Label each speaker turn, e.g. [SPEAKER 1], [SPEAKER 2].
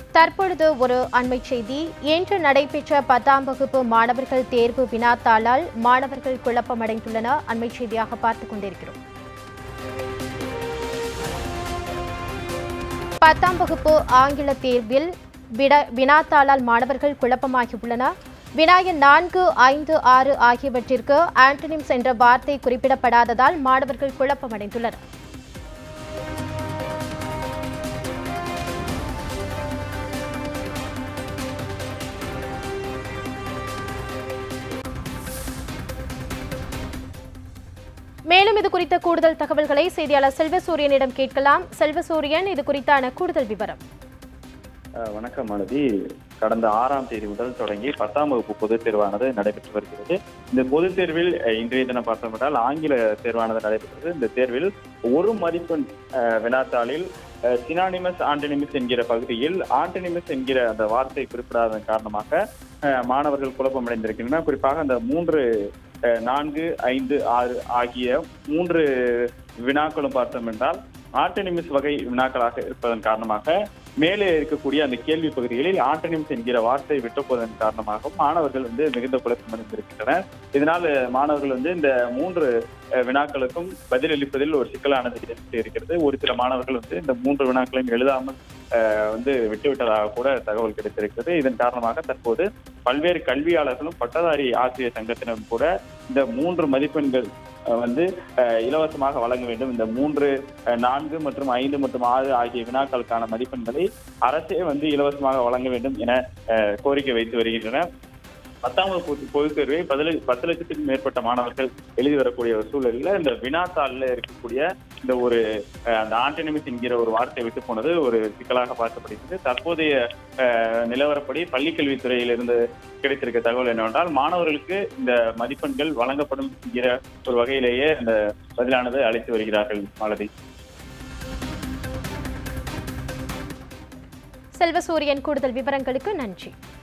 [SPEAKER 1] தற்பொழுது ஒரு அண்மை செய்தி இன்று நடைபெற்ற பத்தாம் வகுப்பு மாணவர்கள் தேர்வு வினாத்தாளால் மாணவர்கள் குழப்பமடைந்துள்ளன அண்மை செய்தியாக பார்த்துக் கொண்டிருக்கிறோம் பத்தாம் வகுப்பு ஆங்கில தேர்வில் விட வினாத்தாளால் மாணவர்கள் குழப்பமாகியுள்ளனர் வினாயன் நான்கு ஐந்து ஆறு ஆகியவற்றிற்கு ஆண்டனிம்ஸ் என்ற வார்த்தை குறிப்பிடப்படாததால் மாணவர்கள் குழப்பமடைந்துள்ளனர் மேலும் இது குறித்த கூடுதல் தகவல்களை செய்தியாளர் செல்வசூரியனிடம் கேட்கலாம் செல்வசூரியன் இது குறித்தான கூடுதல் விவரம்
[SPEAKER 2] அஹ் வணக்கம் மாலதி கடந்த ஆறாம் தேதி முதல் தொடங்கி பத்தாம் வகுப்பு பொதுத் தேர்வானது நடைபெற்று வருகிறது இந்த பொதுத் தேர்வில் அஹ், இன்றைய தினம் பார்த்தோம் என்றால் ஆங்கில தேர்வானது நடைபெற்றது இந்த தேர்வில் ஒரு மதிப்பெண் அஹ், வினாத்தாளில் சினானிமஸ் ஆண்டனிமஸ் என்கிற பகுதியில் ஆண்டனிமஸ் என்கிற அந்த வார்த்தை குறிப்பிடாததன் காரணமாக அஹ், மாணவர்கள் குழப்பமடைந்திருக்கின்றனர் குறிப்பாக அந்த மூன்று அஹ், நான்கு ஐந்து ஆறு ஆகிய மூன்று வினாக்களும் பார்த்தோம் என்றால் ஆண்டனிமிஸ் வகை வினாக்களாக இருப்பதன் காரணமாக மேலே இருக்கக்கூடிய அந்த கேள்வி பகுதிகளில் ஆண்டனிம்ஸ் என்கிற வார்த்தை விட்டுப்போவதன் காரணமாகவும் மாணவர்கள் வந்து மிகுந்த குழப்பம் அடைந்திருக்கின்றனர் இதனால் மாணவர்கள் வந்து இந்த மூன்று அஹ், வினாக்களுக்கும் பதிலளிப்பதில் ஒரு சிக்கலானது ஏற்பட்டு இருக்கிறது ஒரு சில மாணவர்கள் வந்து இந்த மூன்று வினாக்களையும் எழுதாமல் அஹ், வந்து விட்டுவிட்டதாக கூட தகவல் கிடைத்திருக்கிறது இதன் காரணமாக தற்போது பல்வேறு கல்வியாளர்களும் பட்டதாரி ஆசிரியர் சங்கத்தினரும் கூட இந்த மூன்று மதிப்பெண்கள் அஹ், வந்து அஹ், இலவசமாக வழங்க வேண்டும் இந்த மூன்று அஹ், நான்கு மற்றும் ஐந்து மற்றும் ஆறு ஆகிய வினாக்களுக்கான மதிப்பெண்களை அரசே வந்து இலவசமாக வழங்க வேண்டும் என அஹ், கோரிக்கை வைத்து வருகின்றனர் பத்தாம் வகுப்பு பொதுத் தேர்வை பதில பத்து லட்சத்துக்கும் மேற்பட்ட மாணவர்கள் எழுதி வரக்கூடிய ஒரு சூழலில் இந்த வினாத்தாளில் இருக்கக்கூடிய இந்த ஒரு அஹ், அந்த ஆண்டனிமிஸ் என்கிற ஒரு வார்த்தை விட்டு போனது ஒரு சிக்கலாக பார்க்கப்படுகிறது தற்போதைய அஹ், நிலவரப்படி பள்ளிக்கல்வித்துறையிலிருந்து கிடைத்திருக்க தகவல் என்னவென்றால் மாணவர்களுக்கு இந்த மதிப்பெண்கள் வழங்கப்படும் என்கிற ஒரு வகையிலேயே அந்த பதிலானது அளித்து வருகிறார்கள் மாலதி
[SPEAKER 1] செல்வசூரியன் கூடுதல் விவரங்களுக்கு நன்றி